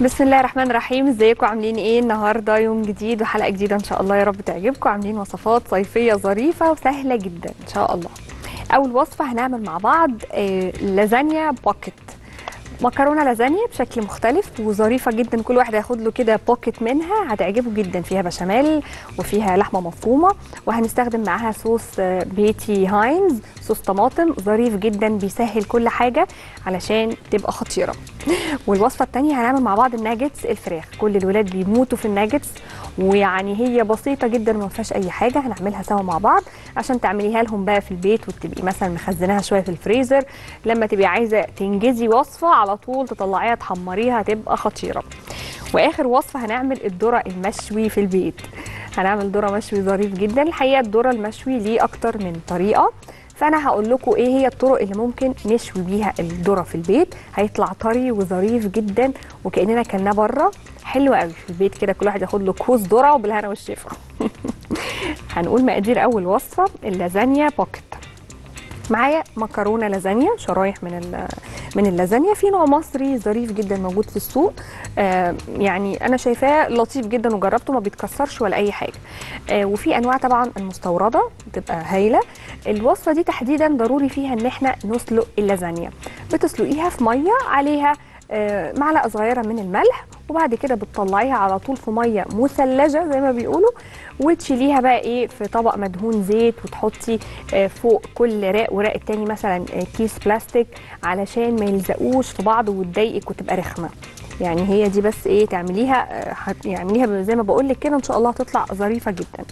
بسم الله الرحمن الرحيم ازيكم عاملين ايه النهارده يوم جديد وحلقه جديده ان شاء الله يا رب تعجبكم عاملين وصفات صيفيه ظريفه وسهله جدا ان شاء الله اول وصفه هنعمل مع بعض آه، لازانيا بوكيت مكرونه لازانيا بشكل مختلف وظريفه جدا كل واحد هياخد له كده بوكيت منها هتعجبه جدا فيها بشاميل وفيها لحمه مفرومه وهنستخدم معاها صوص آه، بيتي هاينز صوص طماطم ظريف جدا بيسهل كل حاجه علشان تبقى خطيره والوصفه الثانيه هنعمل مع بعض الناجتس الفراخ كل الولاد بيموتوا في الناجتس ويعني هي بسيطه جدا وما فيهاش اي حاجه هنعملها سوا مع بعض عشان تعمليها لهم بقى في البيت وتبقي مثلا مخزناها شويه في الفريزر لما تبقي عايزه تنجزي وصفه على طول تطلعيها تحمريها هتبقى خطيره واخر وصفه هنعمل الذره المشوي في البيت هنعمل ذره مشوي ظريف جدا الحقيقه الذره المشوي ليه اكتر من طريقه فانا هقول لكم ايه هي الطرق اللي ممكن نشوي بيها الذره في البيت هيطلع طري وظريف جدا وكاننا كلناه بره حلو قوي في البيت كده كل واحد ياخد له كوز ذره وبالهنا والشفا هنقول مقادير اول وصفه اللازانيا بوكيت معايا مكرونه لازانيا شرايح من ال- من اللازانيا في نوع مصري ظريف جدا موجود في السوق آه يعني انا شايفاه لطيف جدا وجربته ما بيتكسرش ولا اي حاجه آه وفي انواع طبعا المستورده بتبقى هايله الوصفه دي تحديدا ضروري فيها ان احنا نسلق اللازانيا بتسلقيها في ميه عليها آه، معلقه صغيره من الملح وبعد كده بتطلعيها على طول في ميه مثلجه زي ما بيقولوا وتشيليها بقى ايه في طبق مدهون زيت وتحطي آه، فوق كل راق وراق التاني مثلا آه، كيس بلاستيك علشان ما يلزقوش في بعض وتضايقك وتبقى رخمه يعني هي دي بس ايه تعمليها آه، هت- يعمليها زي ما بقول لك كده ان شاء الله هتطلع ظريفه جدا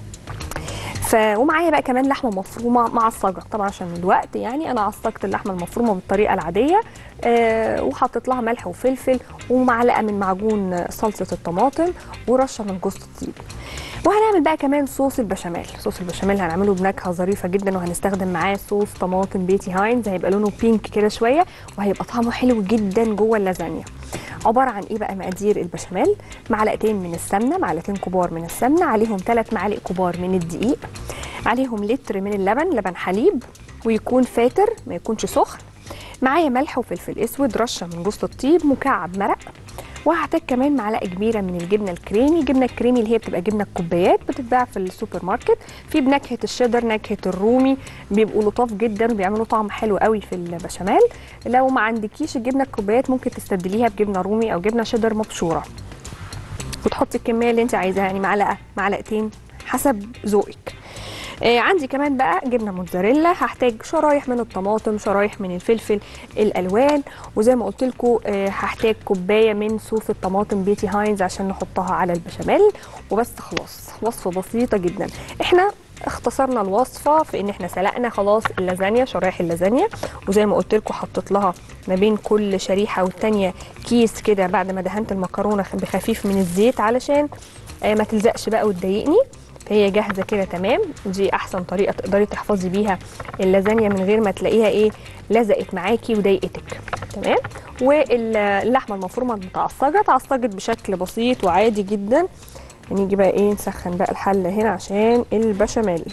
ف ومعايا بقى كمان لحمه مفرومه معصجه طبعا عشان الوقت يعني انا عصجت اللحمه المفرومه بالطريقه العاديه آه وحطيت لها ملح وفلفل ومعلقه من معجون صلصه الطماطم ورشه من جوز الطيب وهنعمل بقى كمان صوص البشاميل صوص البشاميل هنعمله بنكهه ظريفه جدا وهنستخدم معاه صوص طماطم بيتي هاينز هيبقى لونه بينك كده شويه وهيبقى طعمه حلو جدا جوه اللازانيا عباره عن ايه بقى مقادير البشاميل معلقتين من السمنه معلقتين كبار من السمنه عليهم ثلاث معالق كبار من الدقيق عليهم لتر من اللبن لبن حليب ويكون فاتر ما يكونش سخن معايا ملح وفلفل اسود رشه من جوز الطيب مكعب مرق وهحتاج كمان معلقه كبيره من الجبنه الكريمي الجبنه الكريمي اللي هي بتبقى جبنه الكوبايات بتتباع في السوبر ماركت في بنكهه الشيدر نكهه الرومي بيبقوا لطاف جدا وبيعملوا طعم حلو قوي في البشاميل لو ما عندكيش الجبنه الكوبايات ممكن تستبدليها بجبنه رومي او جبنه شيدر مبشوره وتحطي الكميه اللي انت عايزاها يعني معلقه معلقتين حسب ذوقك آه عندي كمان بقى جبنه موتزاريلا هحتاج شرايح من الطماطم شرايح من الفلفل الالوان وزي ما قلت لكم آه هحتاج كوبايه من صوص الطماطم بيتي هاينز عشان نحطها على البشاميل وبس خلاص وصفه بسيطه جدا احنا اختصرنا الوصفه في ان احنا سلقنا خلاص اللازانيا شرايح اللازانيا وزي ما قلت لكم حطيت لها ما بين كل شريحه والتانيه كيس كده بعد ما دهنت المكرونه بخفيف من الزيت علشان آه ما تلزقش بقى وتضايقني فهي جاهزه كده تمام ودي احسن طريقه تقدري تحفظي بيها اللازانيا من غير ما تلاقيها ايه لزقت معاكي وضايقتك تمام واللحمه المفرومه المتعصجه اتعصجت بشكل بسيط وعادي جدا هنيجي بقى ايه نسخن بقى الحله هنا عشان البشاميل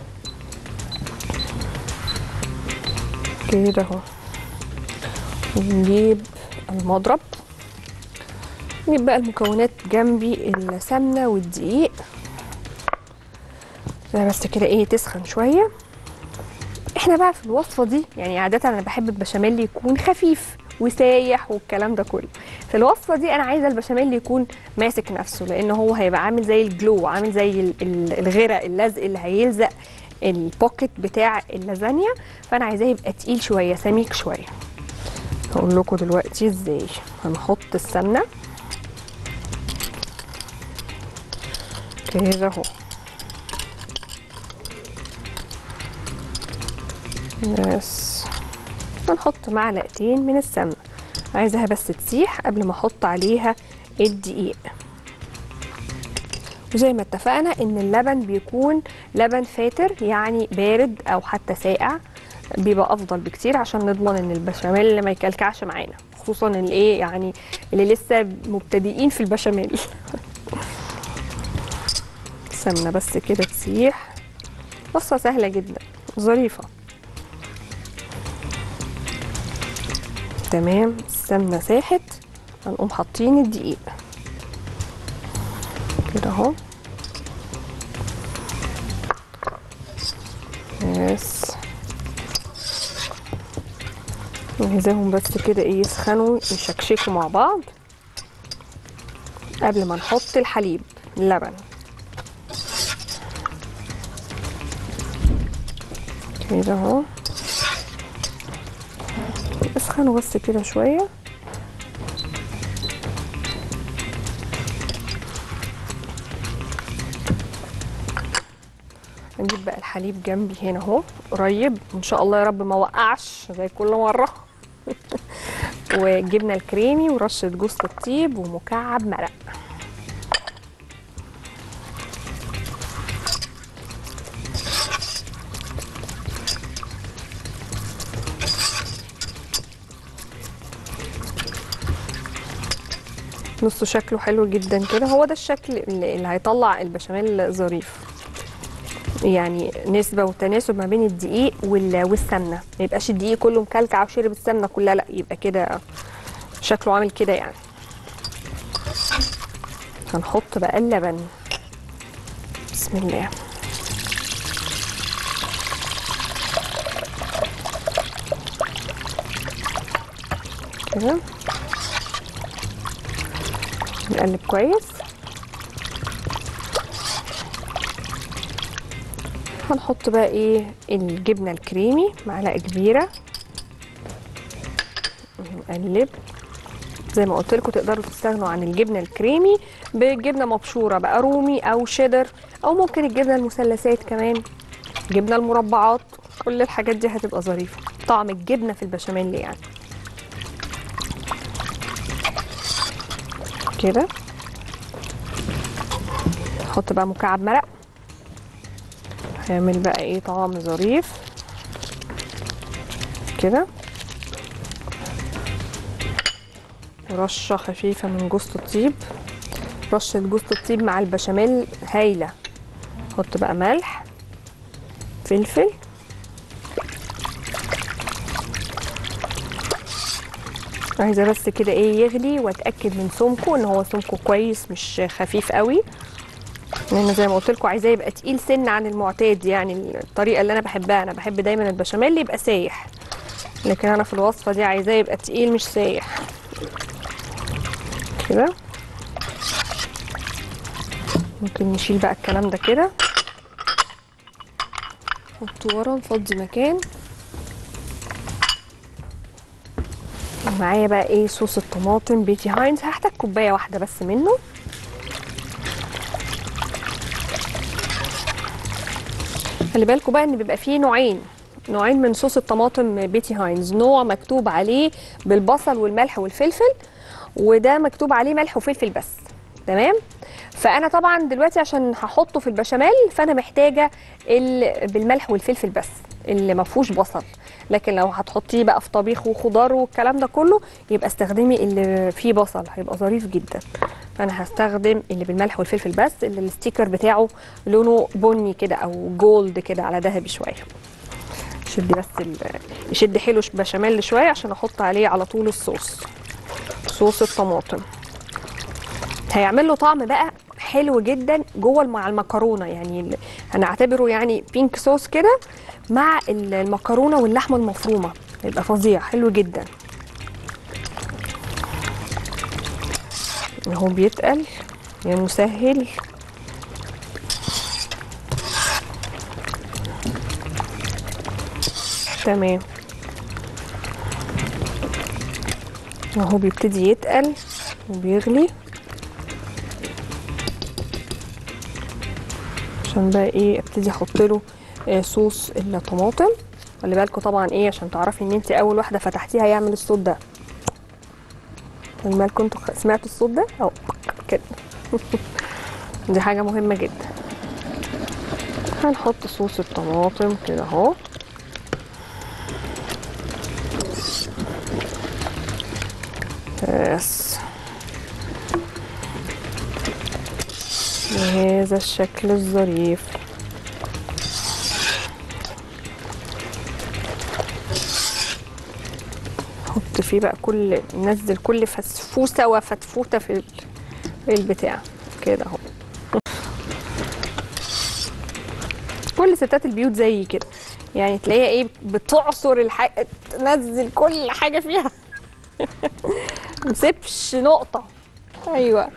كده اهو ونجيب المضرب نجيب بقى المكونات جنبي السمنه والدقيق زي بس كده ايه تسخن شويه احنا بقى في الوصفه دي يعني عاده انا بحب البشاميل يكون خفيف وسايح والكلام ده كله في الوصفه دي انا عايزه البشاميل يكون ماسك نفسه لان هو هيبقى عامل زي الجلو عامل زي ال- ال- الغرق اللزق اللي هيلزق البوكيت بتاع اللازانيا فانا عايزاه يبقى تقيل شويه سميك شويه هقول لكم دلوقتي ازاي هنحط السمنه كده اهو بس هنحط معلقتين من السمنه عايزاها بس تسيح قبل ما احط عليها الدقيق وزي ما اتفقنا ان اللبن بيكون لبن فاتر يعني بارد او حتى ساقع بيبقى افضل بكتير عشان نضمن ان البشاميل ما يكلكعش معانا خصوصا الايه يعني اللي لسه مبتدئين في البشاميل سمنه بس كده تسيح قصه سهله جدا ظريفه تمام السمنه ساحت هنقوم حاطين الدقيق كده اهو بس عايزاهم بس كده ايه يسخنوا يشكشكوا مع بعض قبل ما نحط الحليب اللبن كده اهو اسخنوا بس كده شويه نجيب بقى الحليب جنبي هنا اهو قريب ان شاء الله يا رب ما وقعش زي كل مره وجبنه الكريمي ورشه جوز الطيب ومكعب مرق نصه شكله حلو جدا كده هو ده الشكل اللي اللي هيطلع البشاميل ظريف يعني نسبة وتناسب ما بين الدقيق وال- والسمنة ما يبقاش الدقيق كله مكلكع وشرب السمنة كلها لا يبقى كده شكله عامل كده يعني هنحط بقى اللبن بسم الله كده نقلب كويس هنحط بقى ايه الجبنه الكريمي معلقه كبيره نقلب زي ما قلت لكم تقدروا تستغنوا عن الجبنه الكريمي بجبنه مبشوره بقى رومي او شيدر او ممكن الجبنه المثلثات كمان جبنه المربعات كل الحاجات دي هتبقى ظريفه طعم الجبنه في البشاميل يعني كده نحط بقى مكعب مرق هيعمل بقى ايه طعم ظريف كده ورشه خفيفه من جوز الطيب رشه جوز الطيب مع البشاميل هايله نحط بقى ملح فلفل عايزه بس كده ايه يغلي واتاكد من سمكه ان هو سمكه كويس مش خفيف قوي لان زي ما قلت لكم عايزاه يبقى تقيل سن عن المعتاد يعني الطريقه اللي انا بحبها انا بحب دايما البشاميل يبقى سايح لكن انا في الوصفه دي عايزاه يبقى تقيل مش سايح كده ممكن نشيل بقى الكلام ده كده نحطه ورا نفضي مكان ومعايا بقى ايه صوص الطماطم بيتي هاينز هحتاج كوبايه واحده بس منه خلي بالكم بقى ان بيبقى فيه نوعين نوعين من صوص الطماطم بيتي هاينز نوع مكتوب عليه بالبصل والملح والفلفل وده مكتوب عليه ملح وفلفل بس تمام فانا طبعا دلوقتي عشان هحطه في البشاميل فانا محتاجه ال- بالملح والفلفل بس اللي ما فيهوش بصل لكن لو هتحطيه بقى في طبيخ وخضار والكلام ده كله يبقى استخدمي اللي فيه بصل هيبقى ظريف جدا فانا هستخدم اللي بالملح والفلفل بس اللي الستيكر بتاعه لونه بني كده او جولد كده على ذهبي شويه شدي بس ال- يشد حلو بشاميل شويه عشان احط عليه على طول الصوص صوص الطماطم هيعمل له طعم بقى حلو جدا جوه مع المكرونه يعني ال- هنعتبره يعني بينك صوص كده مع ال- المكرونه واللحمه المفرومه هيبقى فظيع حلو جدا اهو بيتقل يا مسهل تمام اهو بيبتدي يتقل وبيغلي عشان بقى ايه ابتدي احط له آه، صوص الطماطم خلي بالكوا طبعا ايه عشان تعرفي ان انت اول واحده فتحتيها يعمل الصوت ده خلي بالكوا انتوا خ- سمعتوا الصوت ده اهو كده دي حاجه مهمه جدا هنحط صوص الطماطم كده اهو بس بهذا الشكل الظريف حط شوفي بقى كل ننزل كل فسفوسه وفتفوته في ال- في البتاع كده اهو كل ستات البيوت زي كده يعني تلاقيها ايه بتعصر الحاجه تنزل كل حاجه فيها مسيبش نقطه ايوه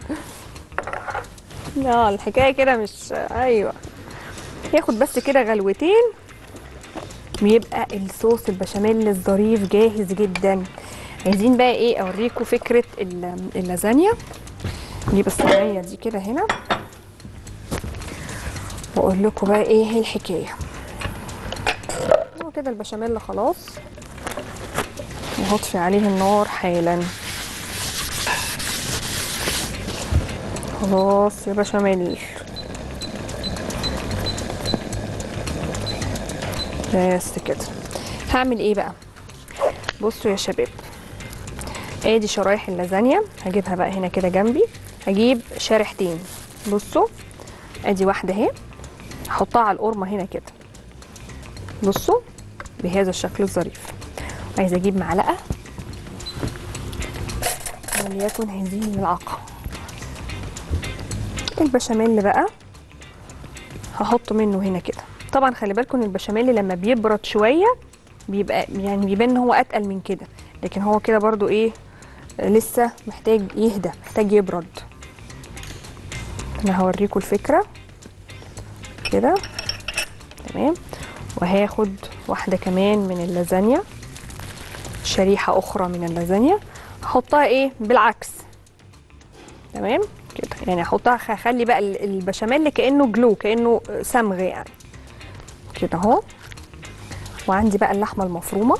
اه الحكايه كده مش ايوه ياخد بس كده غلوتين بيبقى الصوص البشاميل الظريف جاهز جدا عايزين بقى ايه اوريكم فكره ال- اللازانيا نجيب الصينيه دي كده هنا واقول لكم بقى ايه هي الحكايه هو كده البشاميل خلاص وهطفي عليه النار حالا خلاص يا بشاميل بس كده هعمل ايه بقى بصوا يا شباب ادي شرايح اللازانيا هجيبها بقى هنا كده جنبي هجيب شارحتين بصوا ادي واحده اهي هحطها على القرمه هنا كده بصوا بهذا الشكل الظريف عايزه اجيب معلقه وليكن هذه الملعقه البشاميل بقى هحط منه هنا كده طبعا خلي بالكم ان البشاميل لما بيبرد شويه بيبقى يعني بيبان ان هو اتقل من كده لكن هو كده برضو ايه لسه محتاج يهدى محتاج يبرد انا هوريكم الفكره كده تمام وهاخد واحده كمان من اللازانيا شريحه اخرى من اللازانيا هحطها ايه بالعكس تمام كده يعني احطها هخلي بقى ال- البشاميل كانه جلو كانه صمغ يعني كده اهو وعندي بقى اللحمه المفرومه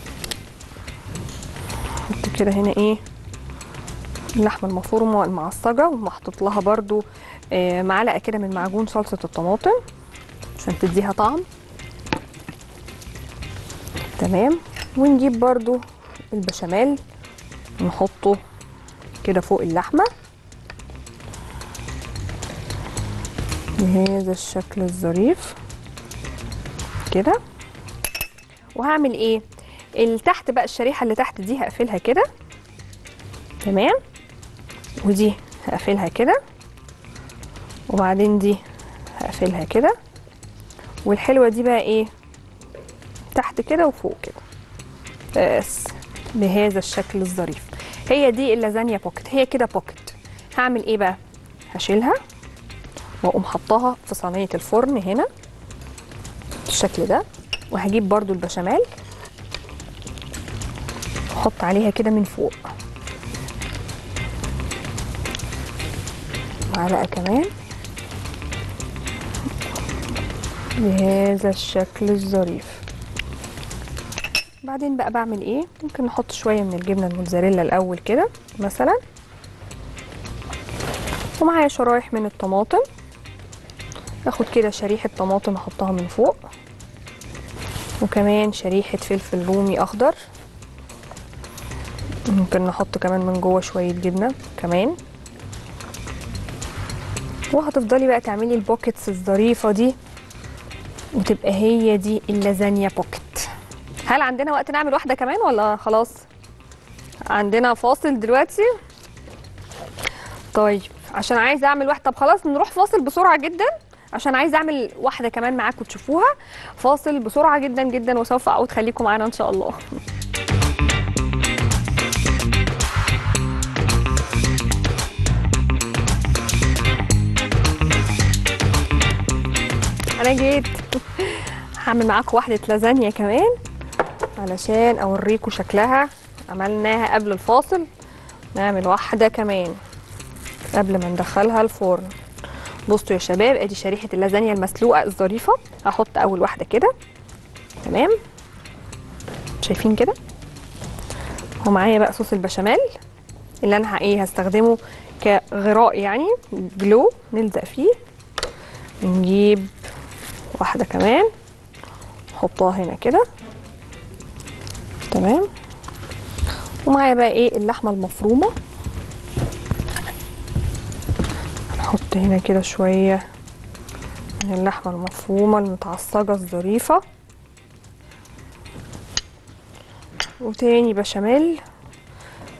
احط كده هنا ايه اللحمه المفرومه المعصجه ومحطوط لها برضو آه، معلقه كده من معجون صلصه الطماطم عشان تديها طعم تمام ونجيب برضو البشاميل نحطه كده فوق اللحمه بهذا الشكل الظريف كده وهعمل ايه اللي تحت بقى الشريحه اللي تحت دي هقفلها كده تمام ودي هقفلها كده وبعدين دي هقفلها كده والحلوه دي بقى ايه تحت كده وفوق كده بس بهذا الشكل الظريف هي دي اللازانيا بوكت هي كده بوكت هعمل ايه بقى هشيلها واقوم حطاها في صينيه الفرن هنا بالشكل ده وهجيب برضو البشاميل احط عليها كده من فوق معلقه كمان بهذا الشكل الظريف بعدين بقى بعمل ايه ممكن نحط شويه من الجبنه الموتزاريلا الاول كده مثلا ومعايا شرايح من الطماطم اخد كده شريحه طماطم احطها من فوق وكمان شريحه فلفل رومي اخضر ممكن نحط كمان من جوه شويه جبنه كمان وهتفضلي بقى تعملي البوكيتس الظريفه دي وتبقى هي دي اللازانيا بوكيت هل عندنا وقت نعمل واحده كمان ولا خلاص عندنا فاصل دلوقتي طيب عشان عايزه اعمل واحده طب خلاص نروح فاصل بسرعه جدا عشان عايزه اعمل واحده كمان معاكم تشوفوها فاصل بسرعه جدا جدا وسوف اعود خليكم معانا ان شاء الله انا جيت هعمل معاكم واحده لازانيا كمان علشان اوريكم شكلها عملناها قبل الفاصل نعمل واحده كمان قبل ما ندخلها الفرن بصوا يا شباب ادي شريحه اللازانيا المسلوقه الظريفه هحط اول واحده كده تمام شايفين كده ومعايا بقى صوص البشاميل اللي انا ه- ايه هستخدمه كغراء يعني جلو نلزق فيه نجيب واحده كمان نحطها هنا كده تمام ومعايا بقى ايه اللحمه المفرومه نحط هنا كده شويه من اللحمه المفرومه المتعصجه الظريفه وتاني بشاميل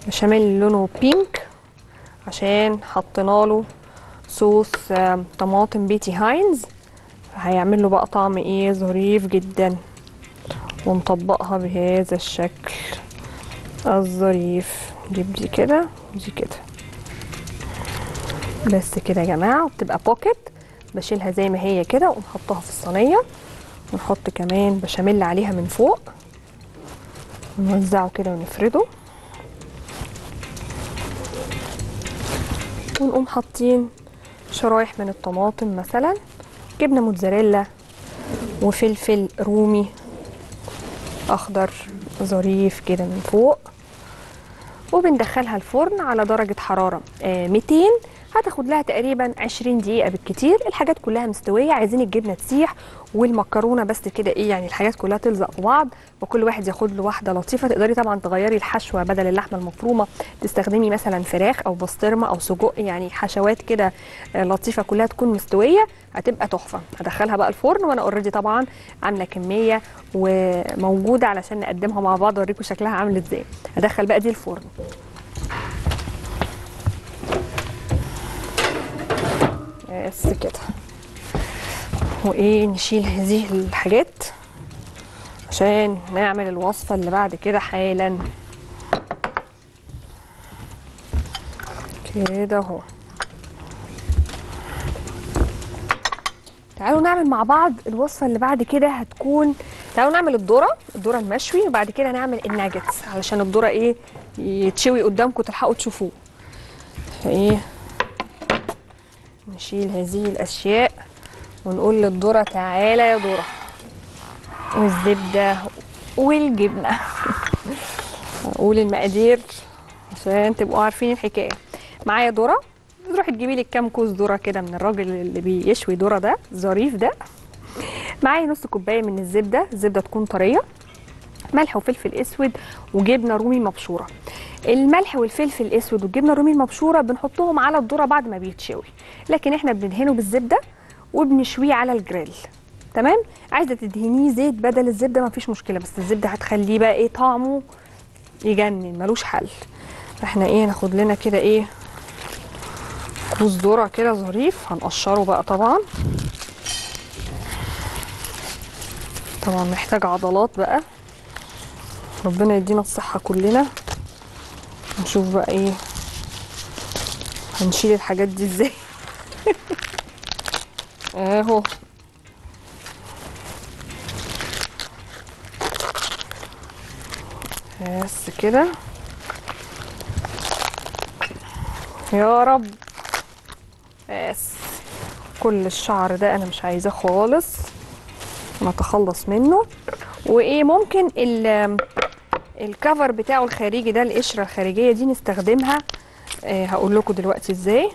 بشاميل لونه بينك عشان حطينا له صوص آم، طماطم بيتي هاينز هيعمل له بقى طعم ايه ظريف جدا ونطبقها بهذا الشكل الظريف نجيب دي كده ودي كده بس كده يا جماعه وبتبقى بوكيت بشيلها زي ما هي كده ونحطها في الصينيه ونحط كمان بشاميل عليها من فوق ونوزعه كده ونفرده ونقوم حاطين شرايح من الطماطم مثلا جبنه موتزاريلا وفلفل رومي اخضر ظريف كده من فوق وبندخلها الفرن على درجة حرارة آه، 200 هتاخد لها تقريبا 20 دقيقة بالكتير الحاجات كلها مستوية عايزين الجبنة تسيح والمكرونة بس كده ايه يعني الحاجات كلها تلزق في بعض وكل واحد ياخد له واحدة لطيفة تقدري طبعا تغيري الحشوة بدل اللحمة المفرومة تستخدمي مثلا فراخ او بسطرمة او سجق يعني حشوات كده آه، لطيفة كلها تكون مستوية هتبقى تحفة هدخلها بقى الفرن وانا اوريدي طبعا عاملة كمية وموجودة علشان نقدمها مع بعض اوريكم شكلها عامل ازاي هدخل بقى دي الفرن بس كده وايه نشيل هذه الحاجات عشان نعمل الوصفة اللي بعد كده حالا كده اهو تعالوا نعمل مع بعض الوصفة اللي بعد كده هتكون تعالوا نعمل الذرة الذرة المشوي وبعد كده نعمل الناجتس علشان الذرة ايه يتشوي قدامكم تلحقوا تشوفوه فايه نشيل هذه الأشياء ونقول للذرة تعالى يا ذرة والزبدة والجبنة أقول المقادير عشان تبقوا عارفين الحكاية معايا ذرة تروحي تجيبي لك كام كوز ذرة كده من الراجل اللي بيشوي ذرة ده ظريف ده معايا نص كوباية من الزبدة الزبدة تكون طرية ملح وفلفل اسود وجبنه رومي مبشوره الملح والفلفل الاسود والجبنه الرومي المبشوره بنحطهم على الذره بعد ما بيتشوي لكن احنا بندهنه بالزبده وبنشويه على الجريل تمام عايزه تدهنيه زيت بدل الزبده مفيش مشكله بس الزبده هتخليه بقى ايه طعمه يجنن ملوش حل فاحنا ايه ناخد لنا كده ايه كوز ذره كده ظريف هنقشره بقى طبعا طبعا محتاج عضلات بقى ربنا يدينا الصحة كلنا نشوف بقى ايه هنشيل الحاجات دي ازاي اهو بس كده يا رب بس كل الشعر ده انا مش عايزاه خالص نتخلص منه وايه ممكن ال الكفر بتاعه الخارجي ده القشره الخارجيه دي نستخدمها آه هقول لكم دلوقتي ازاي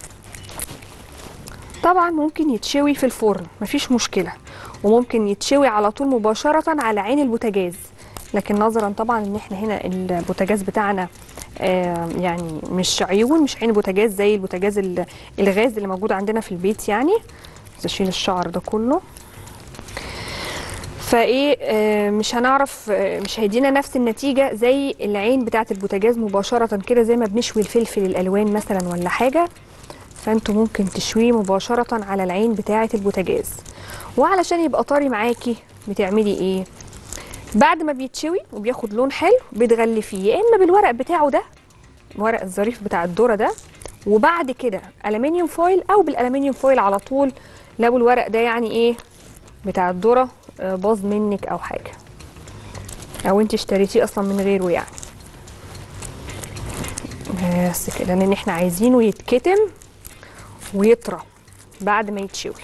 طبعا ممكن يتشوي في الفرن مفيش مشكله وممكن يتشوي على طول مباشره على عين البوتاجاز لكن نظرا طبعا ان احنا هنا البوتاجاز بتاعنا آه يعني مش عيون مش عين بوتاجاز زي البوتاجاز ال- الغاز اللي موجود عندنا في البيت يعني بس اشيل الشعر ده كله فايه آه، مش هنعرف آه، مش هيدينا نفس النتيجه زي العين بتاعه البوتاجاز مباشره كده زي ما بنشوي الفلفل الالوان مثلا ولا حاجه فانتوا ممكن تشويه مباشره على العين بتاعه البوتاجاز وعلشان يبقى طري معاكي بتعملي ايه بعد ما بيتشوي وبياخد لون حلو بتغلفيه يا اما بالورق بتاعه ده الورق الظريف بتاع الذره ده وبعد كده الومنيوم فويل او بالالومنيوم فويل على طول لو الورق ده يعني ايه بتاع الذره آه، باظ منك او حاجه او انت اشتريتيه اصلا من غيره يعني بس كده لان احنا عايزينه يتكتم ويطرى بعد ما يتشوي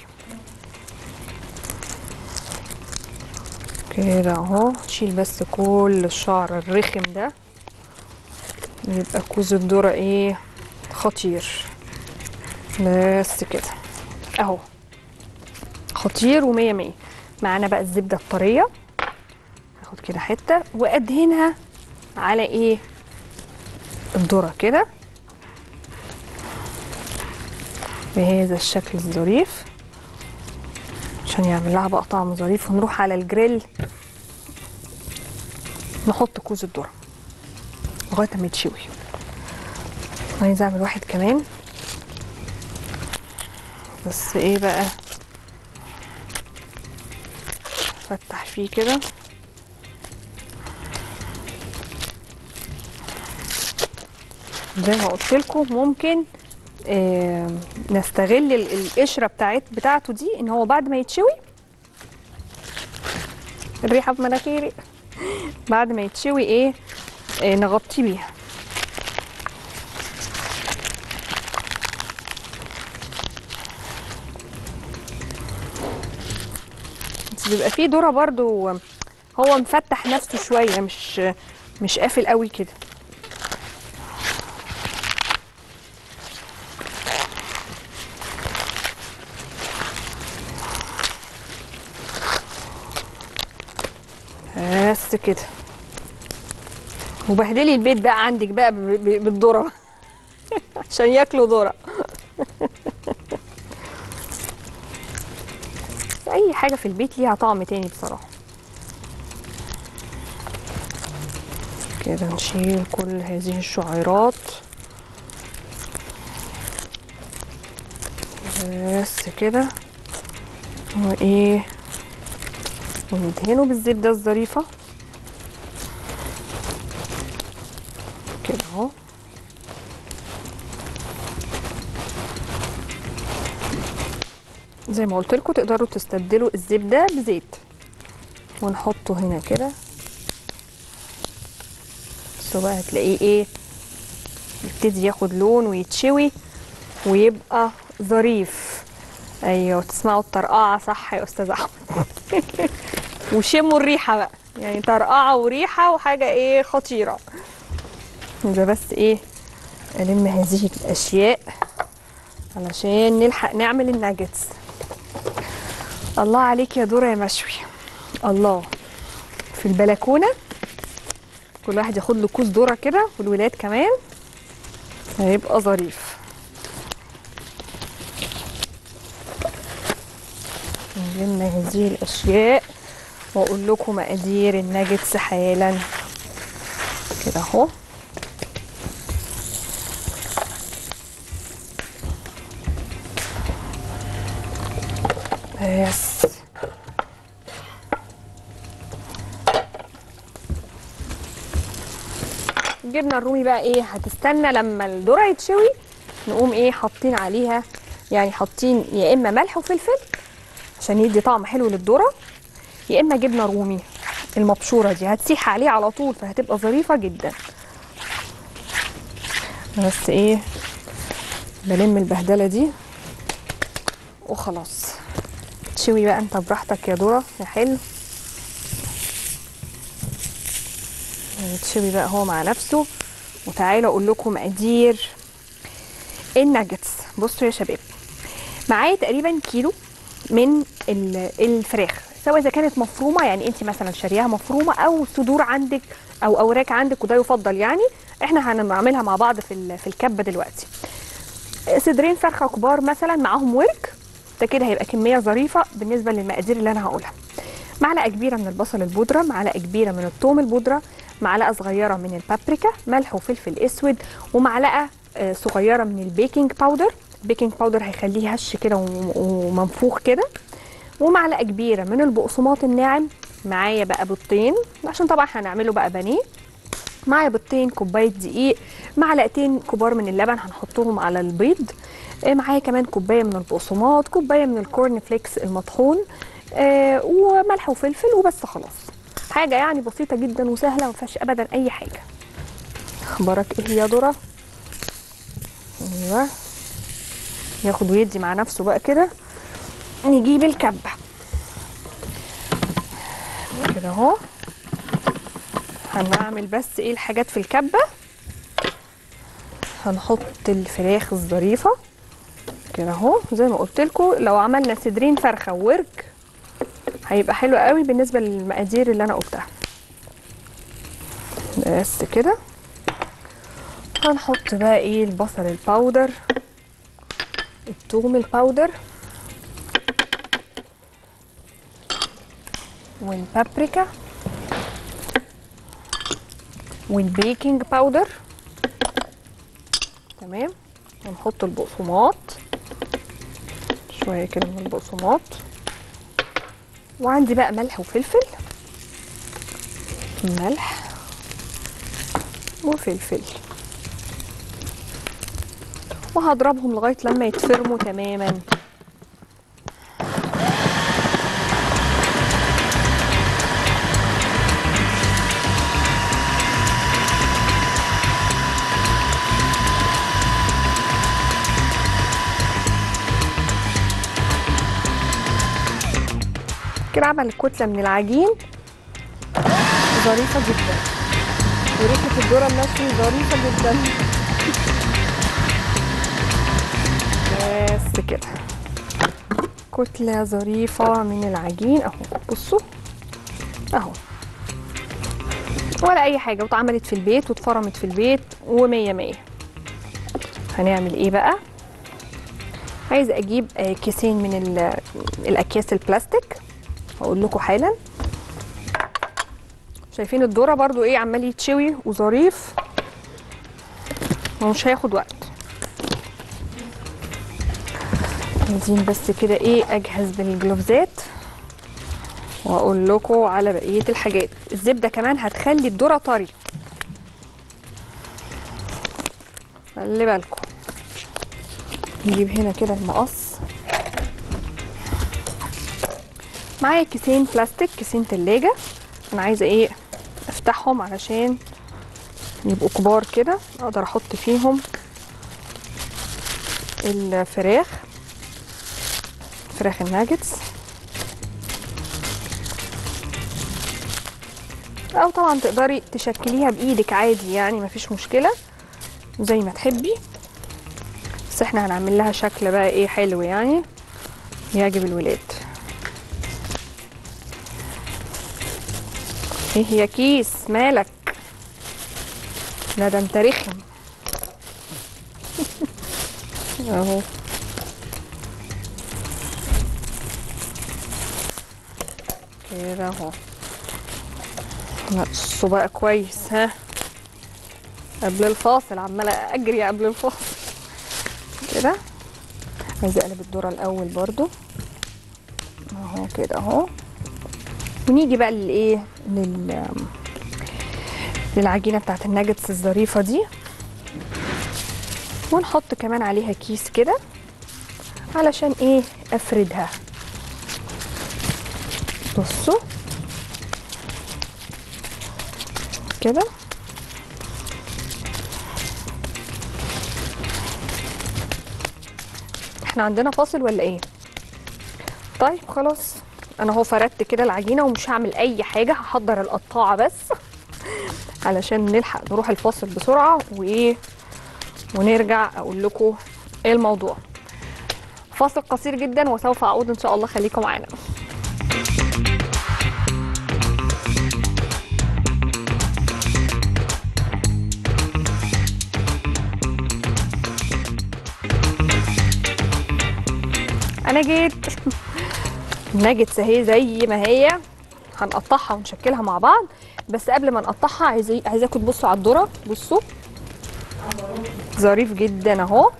كده اهو شيل بس كل الشعر الرخم ده يبقى كوز الذرة ايه خطير بس كده اهو خطير ومية مية معانا بقى الزبدة الطرية هاخد كده حتة وادهنها على ايه الذرة كده بهذا الشكل الظريف عشان يعمل لها بقى طعم ظريف ونروح على الجريل نحط كوز الذرة لغاية ما يتشوي عايزه اعمل واحد كمان بس ايه بقى فتح فيه كده زي ما قلت لكم ممكن آه نستغل ال- القشره بتاعت بتاعته دي ان هو بعد ما يتشوي الريحه في مناخيري بعد ما يتشوي ايه آه نغطيه بيها بس بيبقى فيه ذره برضو هو مفتح نفسه شويه مش مش قافل قوي كده بس كده وبهدلي البيت بقى عندك بقى ب- ب- بالذره عشان ياكلوا ذره اي حاجه في البيت ليها طعم تاني بصراحه كده نشيل كل هذه الشعيرات بس كده وايه وندهنه بالزبدة الظريفة كده اهو زي ما قلت لكم تقدروا تستبدلوا الزبدة بزيت ونحطه هنا كده بس بقى هتلاقيه ايه يبتدي ياخد لون ويتشوي ويبقى ظريف ايوه تسمعوا الطرقعه صح يا استاذ احمد وشموا الريحه بقى يعني طرقعه وريحه وحاجه ايه خطيره ده بس ايه الم هذه الاشياء علشان نلحق نعمل الناجتس الله عليك يا دورة يا مشوي الله في البلكونه كل واحد ياخد له كوز ذره كده والولاد كمان هيبقى ظريف نلم هذه الاشياء واقول لكم مقادير الناجتس حالا كده اهو بس الجبنه الرومي بقى ايه هتستنى لما الذره يتشوي نقوم ايه حاطين عليها يعني حاطين يا اما ملح وفلفل عشان يدي طعم حلو للذره يا اما جبنه رومي المبشوره دي هتسيح عليه على طول فهتبقى ظريفه جدا بس ايه بلم البهدله دي وخلاص تشوي بقى انت براحتك يا ذره يا حلو تشوي بقى هو مع نفسه وتعالوا اقول لكم مقادير الناجتس بصوا يا شباب معايا تقريبا كيلو من ال- الفراخ سواء اذا كانت مفرومه يعني انت مثلا شارياها مفرومه او صدور عندك او اوراق عندك وده يفضل يعني احنا هنعملها مع بعض في ال- في الكبه دلوقتي صدرين فرخه كبار مثلا معاهم ورك ده كده هيبقى كميه ظريفه بالنسبه للمقادير اللي انا هقولها معلقه كبيره من البصل البودره معلقه كبيره من الثوم البودره معلقه صغيره من البابريكا ملح وفلفل اسود ومعلقه آه، صغيره من البيكنج باودر البيكنج باودر هيخليه هش كده وم- ومنفوخ كده ومعلقه كبيره من البقسماط الناعم معايا بقى بيضتين عشان طبعا هنعمله بقى بانيه معايا بيضتين كوبايه دقيق معلقتين كبار من اللبن هنحطهم على البيض آه، معايا كمان كوبايه من البقسماط كوبايه من الكورن فليكس المطحون آه، وملح وفلفل وبس خلاص حاجه يعني بسيطه جدا وسهله ما فيهاش ابدا اي حاجه اخبارك ايه يا ذره ايوه ياخد ويدي مع نفسه بقى كده نجيب الكبه كده اهو هنعمل بس ايه الحاجات في الكبه هنحط الفراخ الظريفه كده اهو زي ما قلت لكم لو عملنا صدرين فرخه وورك هيبقى حلو قوي بالنسبه للمقادير اللي انا قلتها بس كده هنحط بقى ايه البصل الباودر الثوم الباودر والبابريكا والبيكنج باودر تمام ونحط البقسماط شويه كده من البقسماط وعندي بقى ملح وفلفل ملح وفلفل وهضربهم لغايه لما يتفرموا تماما كده عمل كتله من العجين ظريفه جدا وريحه الذره المشوي ظريفه جدا بس كده كتله ظريفه من العجين اهو بصوا اهو ولا اي حاجه واتعملت في البيت واتفرمت في البيت ومية مية هنعمل ايه بقى عايزه اجيب آه، كيسين من ال- الاكياس البلاستيك هقول لكم حالا شايفين الذره برضو ايه عمال يتشوي وظريف ومش هياخد وقت عايزين بس كده ايه اجهز بالجلوفزات واقول لكم على بقيه الحاجات الزبده كمان هتخلي الذره طري خلي بالكم نجيب هنا كده المقص معايا كيسين بلاستيك كيسين تلاجة انا عايزه ايه افتحهم علشان يبقوا كبار كده اقدر احط فيهم الفراخ فراخ الناجتس او طبعا تقدري تشكليها بايدك عادي يعني مفيش مشكله زي ما تحبي بس احنا هنعمل لها شكل بقى ايه حلو يعني يعجب الولاد ايه يا كيس مالك لا ده انت رخم اهو كده اهو نقصه بقى كويس ها قبل الفاصل عماله اجري قبل الفاصل كده عايزه اقلب الذره الاول برضو اهو كده اهو ونيجي بقى للايه لل للعجينه بتاعت الناجتس الظريفه دي ونحط كمان عليها كيس كده علشان ايه افردها بصوا كده احنا عندنا فاصل ولا ايه طيب خلاص انا اهو فردت كده العجينه ومش هعمل اي حاجه هحضر القطاعه بس علشان نلحق نروح الفاصل بسرعه وايه ونرجع اقول لكم ايه الموضوع فاصل قصير جدا وسوف اعود ان شاء الله خليكم معانا انا جيت الناجتس اهي زي ما هي هنقطعها ونشكلها مع بعض بس قبل ما نقطعها عايزي عايزاكم تبصوا على الذره بصوا ظريف جدا اهو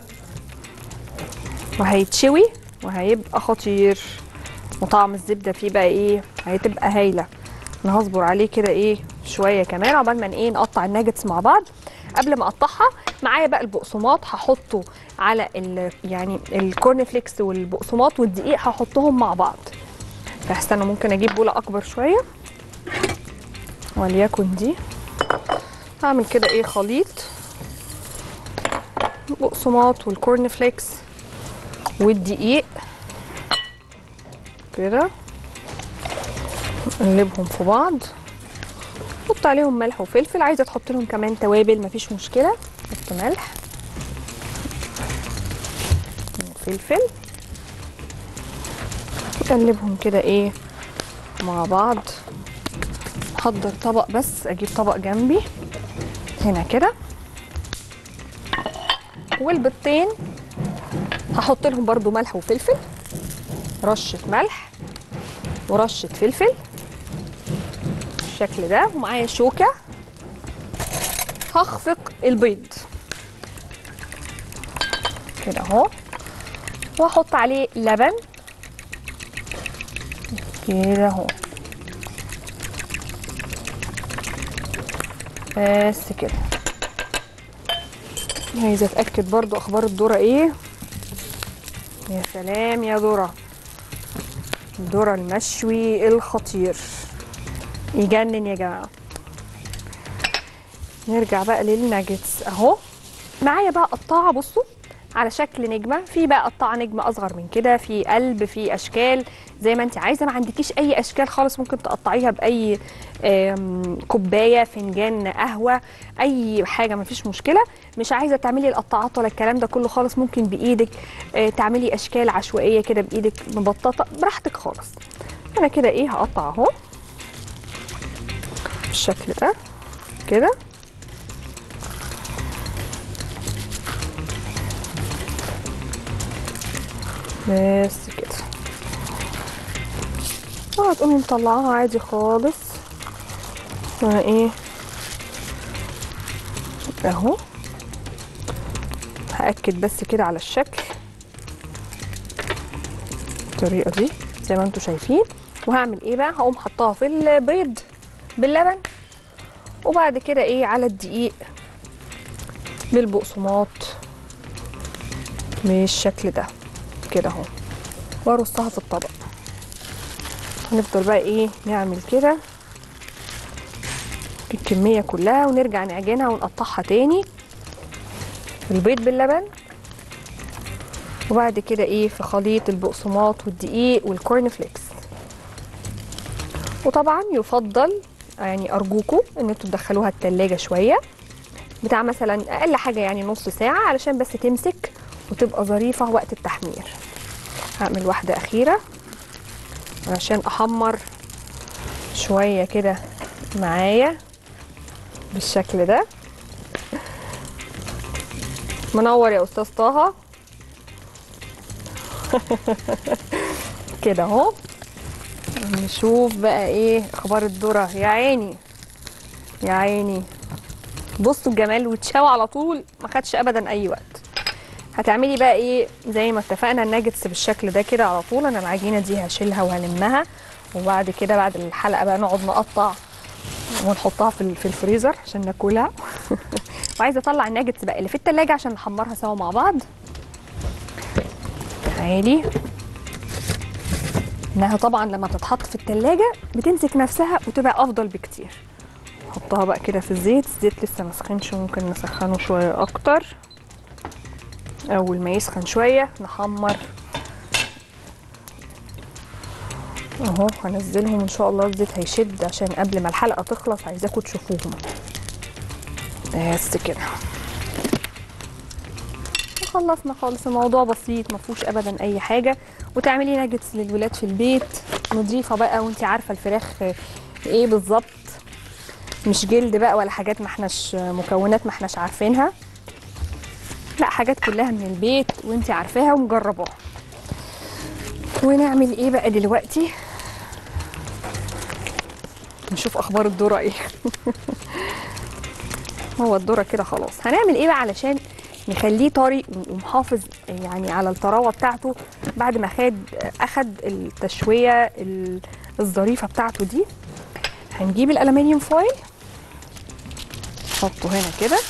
وهيتشوي وهيبقى خطير وطعم الزبده فيه بقى ايه هتبقى هايله انا هصبر عليه كده ايه شويه كمان عقبال ما ايه نقطع الناجتس مع بعض قبل ما اقطعها معايا بقى البقسماط هحطه على ال يعني الكورن فليكس والبقسماط والدقيق هحطهم مع بعض فاستنى ممكن اجيب بوله اكبر شويه وليكن دي هعمل كده ايه خليط البقسماط والكورن فليكس والدقيق كده نقلبهم في بعض حط عليهم ملح وفلفل عايزه تحط لهم كمان توابل مفيش مشكله حط ملح وفلفل نقلبهم كده ايه مع بعض احضر طبق بس اجيب طبق جنبي هنا كده والبيضتين هحط لهم برضو ملح وفلفل رشه ملح ورشه فلفل بالشكل ده ومعايا شوكه هخفق البيض كده اهو واحط عليه لبن كده اهو بس كده عايزه اتاكد برضو اخبار الذره ايه يا سلام يا ذره الذره المشوي الخطير يجنن يا جماعه نرجع بقى للناجتس اهو معايا بقى قطاعه بصوا على شكل نجمه في بقى قطاعه نجمه اصغر من كده في قلب في اشكال زي ما انت عايزه ما عندكيش اي اشكال خالص ممكن تقطعيها باي آم، كوبايه فنجان قهوه اي حاجه ما فيش مشكله مش عايزه تعملي القطاعات ولا الكلام ده كله خالص ممكن بايدك آه، تعملي اشكال عشوائيه كده بايدك مبططه براحتك خالص انا كده ايه هقطع اهو بالشكل ده كده بس كده وهتقومي مطلعاها عادي خالص وانا ايه اهو هاكد بس كده على الشكل الطريقه دي زي ما انتم شايفين وهعمل ايه بقى هقوم حطاها في البيض باللبن وبعد كده ايه على الدقيق بالبقسماط بالشكل ده كده اهو وارصها في الطبق هنفضل بقى ايه نعمل كده الكمية كلها ونرجع نعجنها ونقطعها تاني البيض باللبن وبعد كده ايه في خليط البقسماط والدقيق والكورن فليكس وطبعا يفضل يعني ارجوكم ان انتوا تدخلوها التلاجة شوية بتاع مثلا اقل حاجة يعني نص ساعة علشان بس تمسك وتبقى ظريفة وقت التحمير هعمل واحدة أخيرة علشان أحمر شوية كده معايا بالشكل ده منور يا أستاذ طه كده اهو نشوف بقى ايه اخبار الذره يا عيني يا عيني بصوا الجمال وتشاوى على طول ما خدش ابدا اي وقت هتعملي بقى ايه زي ما اتفقنا الناجتس بالشكل ده كده على طول انا العجينه دي هشيلها وهلمها وبعد كده بعد الحلقه بقى نقعد نقطع ونحطها في ال- في الفريزر عشان ناكلها وعايزه اطلع الناجتس بقى اللي في التلاجة عشان نحمرها سوا مع بعض تعالي انها طبعا لما تتحط في التلاجة بتمسك نفسها وتبقى افضل بكتير نحطها بقى كده في الزيت الزيت لسه ما سخنش ممكن نسخنه شويه اكتر اول ما يسخن شويه نحمر اهو هنزلهم ان شاء الله الزيت هيشد عشان قبل ما الحلقه تخلص عايزاكم تشوفوهم بس كده خلصنا خالص الموضوع بسيط ما فيهوش ابدا اي حاجه وتعملي ناجتس للولاد في البيت نضيفه بقى وانت عارفه الفراخ ايه بالظبط مش جلد بقى ولا حاجات ما احناش مكونات ما احناش عارفينها لا حاجات كلها من البيت وانت عارفاها ومجرباها ونعمل ايه بقى دلوقتي نشوف اخبار الذره ايه هو الذره كده خلاص هنعمل ايه بقى علشان نخليه طري ومحافظ يعني على الطراوه بتاعته بعد ما خد اخد التشويه ال- الظريفه بتاعته دي هنجيب الالومنيوم فويل نحطه هنا كده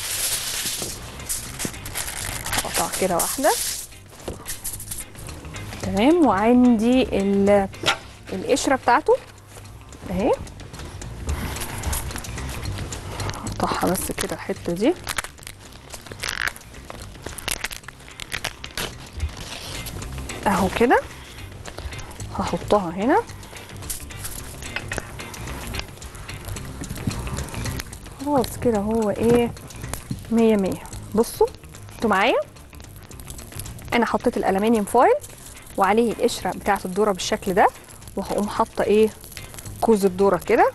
هقطع كده واحده تمام وعندي ال- القشره بتاعته اهي هقطعها بس كده الحته دي اهو كده هحطها هنا خلاص كده هو ايه مية مية بصوا انتوا معايا انا حطيت الالومنيوم فويل وعليه القشره بتاعه الذره بالشكل ده وهقوم حاطه ايه كوز الذره كده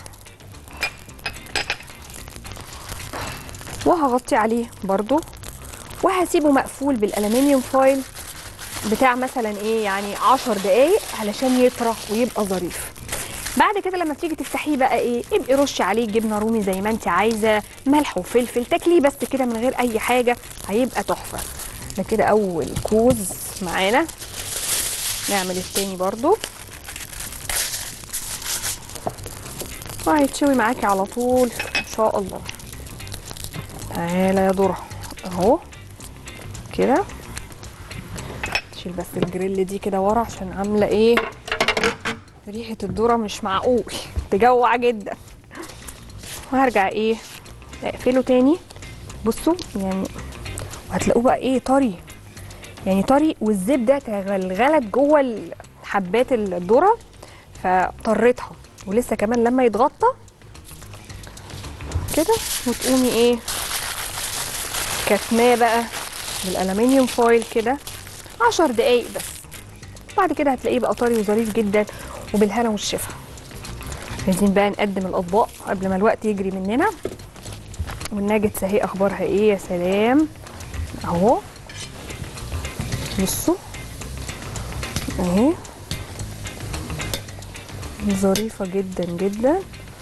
وهغطي عليه برضو وهسيبه مقفول بالالومنيوم فويل بتاع مثلا ايه يعني 10 دقايق علشان يطرى ويبقى ظريف بعد كده لما تيجي تفتحيه بقى ايه ابقي رشي عليه جبنه رومي زي ما انت عايزه ملح وفلفل تاكليه بس كده من غير اي حاجه هيبقى تحفه ده كده اول كوز معانا نعمل التاني برضو وهيتشوي معاكي على طول ان شاء الله تعالى يا ذره اهو كده شيل بس الجريل دي كده ورا عشان عامله ايه ريحه الذره مش معقول تجوع جدا وهرجع ايه اقفله تاني بصوا يعني وهتلاقوه بقى ايه طري يعني طري والزبده تغلغلت جوه حبات الذره فطرتها ولسه كمان لما يتغطى كده وتقومي ايه كتماه بقى بالالومنيوم فويل كده عشر دقايق بس بعد كده هتلاقيه بقى طري وظريف جدا وبالهنا والشفا عايزين بقى نقدم الاطباق قبل ما الوقت يجري مننا والناجتس اهي اخبارها ايه يا سلام اهو بصوا اهي ظريفة جدا جدا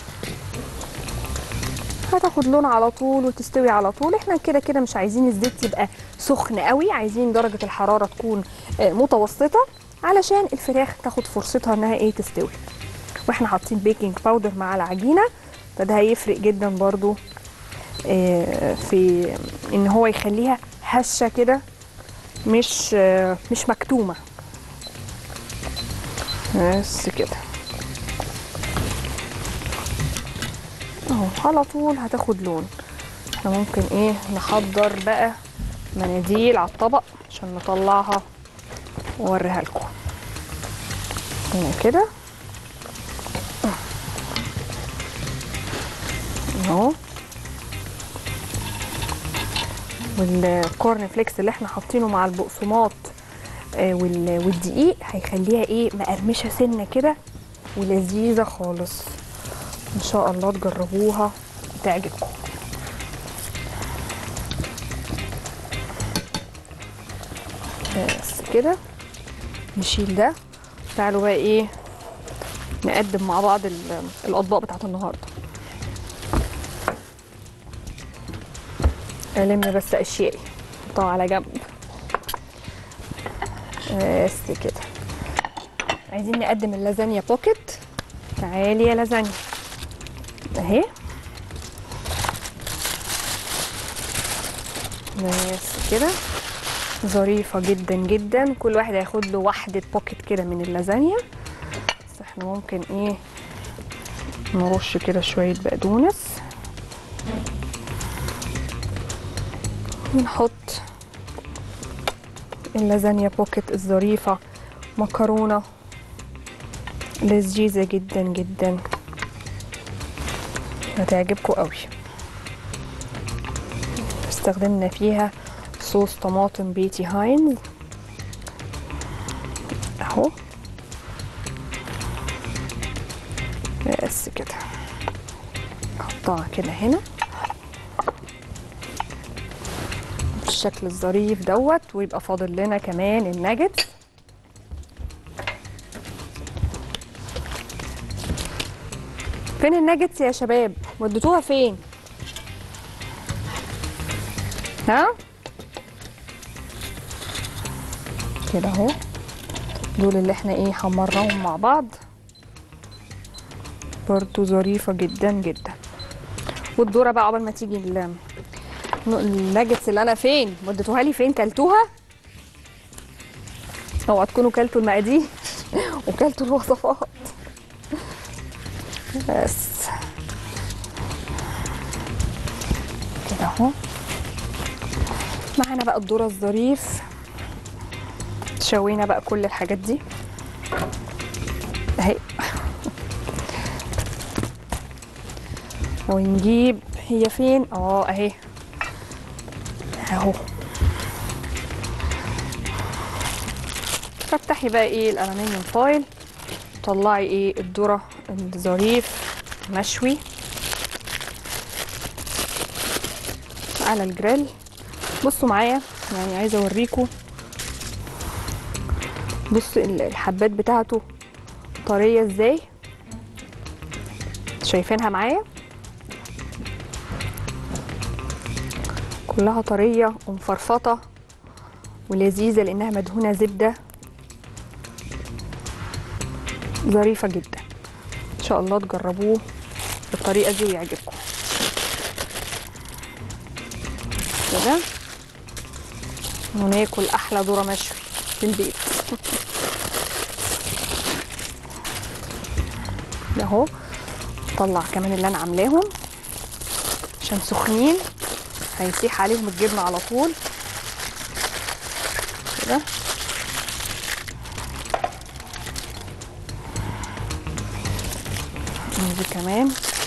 هتاخد لون على طول وتستوي على طول احنا كده كده مش عايزين الزيت يبقى سخن قوي عايزين درجة الحرارة تكون آه، متوسطة علشان الفراخ تاخد فرصتها انها ايه تستوي واحنا حاطين بيكنج باودر مع العجينة فده هيفرق جدا برضو آه، في ان هو يخليها هشة كده مش آه، مش مكتومة بس كده اهو على طول هتاخد لون احنا ممكن ايه نحضر بقى مناديل على الطبق عشان نطلعها واوريها لكم هنا كده اهو والكورن فليكس اللي احنا حاطينه مع البقسماط آه، وال- والدقيق هيخليها ايه مقرمشه سنه كده ولذيذه خالص ان شاء الله تجربوها تعجبكم بس كده نشيل ده تعالوا بقى ايه نقدم مع بعض ال- الاطباق بتاعت النهارده الم بس اشيائي احطها على جنب بس كده عايزين نقدم اللازانيا بوكيت تعالي يا لازانيا اهي بس كده ظريفة جدا جدا كل واحد هياخد له واحدة بوكيت كده من اللازانيا بس احنا ممكن ايه نرش كده شوية بقدونس ونحط اللازانيا بوكيت الظريفة مكرونة لذيذة جدا جدا هتعجبكم قوي استخدمنا فيها صوص طماطم بيتي هاينز اهو بس كده احطها كده هنا بالشكل الظريف دوت ويبقى فاضل لنا كمان الناجتس فين الناجتس يا شباب وديتوها فين ها كده اهو دول اللي احنا ايه حمرناهم مع بعض برضو ظريفة جدا جدا والدورة بقى عقبال ما تيجي ال- الناجتس اللي انا فين وديتوها لي فين كلتوها اوعى تكونوا كلتوا المقادير وكلتوا الوصفات بس كده اهو معانا بقى الذره الظريف شوينا بقى كل الحاجات دي اهي ونجيب هي فين اه اهي اهو فتحي بقى ايه الالومنيوم فويل طلعي ايه الذره الظريف مشوي على الجريل بصوا معايا يعني عايزه اوريكم بص ال- الحبات بتاعته طريه ازاي شايفينها معايا كلها طريه ومفرفطه ولذيذه لانها مدهونه زبده ظريفه جدا ان شاء الله تجربوه بالطريقه دي ويعجبكم كده وناكل احلى ذره مشوي في البيت ده اهو طلع كمان اللي انا عاملاهم عشان سخنين هيسيح عليهم الجبنه على طول كده دي كمان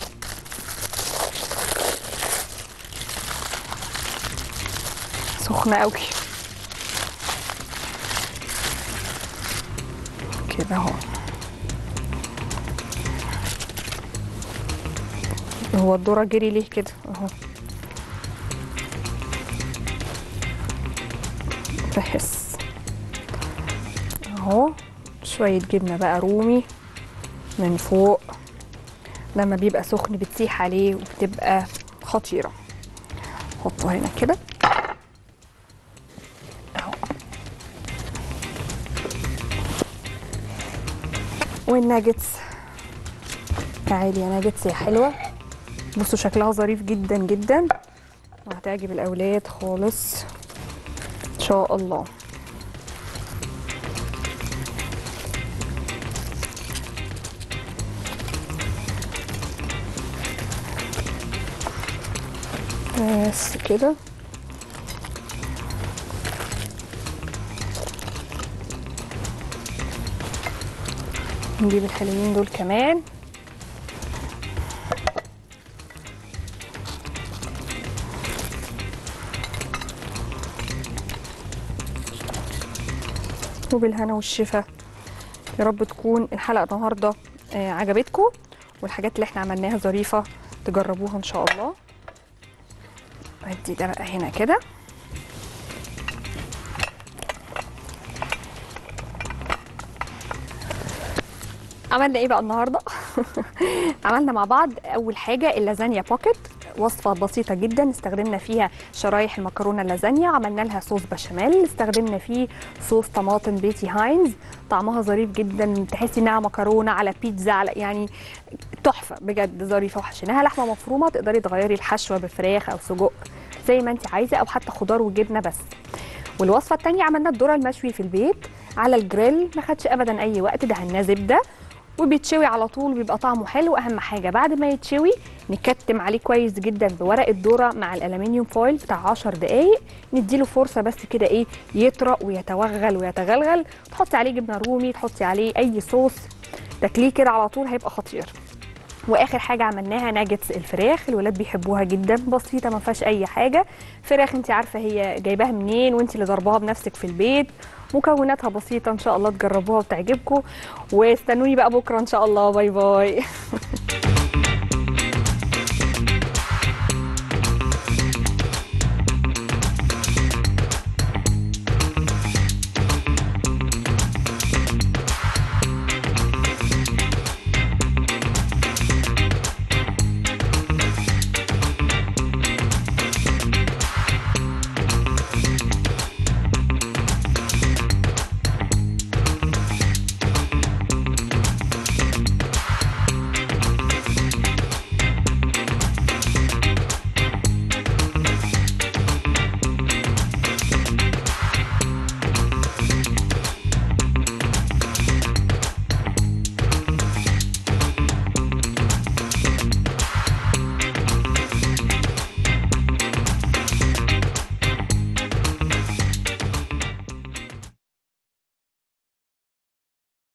سخنه قوي كده اهو هو الذره جري ليه كده اهو بحس اهو شويه جبنه بقى رومي من فوق لما بيبقى سخن بتسيح عليه وبتبقى خطيره حطه هنا كده اهو والناجتس تعالي يا ناجتس يا حلوه بصوا شكلها ظريف جدا جدا وهتعجب الاولاد خالص ان شاء الله بس كده نجيب الحلوين دول كمان وبالهنا والشفا يا رب تكون الحلقه النهارده آه، عجبتكم والحاجات اللي احنا عملناها ظريفه تجربوها ان شاء الله ادي ده بقى هنا كده عملنا ايه بقى النهارده عملنا مع بعض اول حاجه اللازانيا بوكيت وصفه بسيطه جدا استخدمنا فيها شرايح المكرونه اللازانيا عملنا لها صوص بشاميل استخدمنا فيه صوص طماطم بيتي هاينز طعمها ظريف جدا تحسي انها مكرونه على بيتزا على يعني تحفه بجد ظريفه وحشيناها لحمه مفرومه تقدري تغيري الحشوه بفراخ او سجق زي ما انت عايزه او حتى خضار وجبنه بس والوصفه الثانيه عملنا الذره المشوي في البيت على الجريل ما خدش ابدا اي وقت دهناه زبده وبيتشوي على طول بيبقى طعمه حلو اهم حاجه بعد ما يتشوي نكتم عليه كويس جدا بورق الذره مع الالومنيوم فويل بتاع 10 دقائق نديله فرصه بس كده ايه يطرى ويتوغل ويتغلغل تحطي عليه جبنه رومي تحطي عليه اي صوص تاكليه كده على طول هيبقى خطير واخر حاجه عملناها ناجتس الفراخ الولاد بيحبوها جدا بسيطه ما فيهاش اي حاجه فراخ انت عارفه هي جايباها منين وانت اللي ضرباها بنفسك في البيت مكوناتها بسيطه ان شاء الله تجربوها وتعجبكم واستنوني بقى بكره ان شاء الله باي باي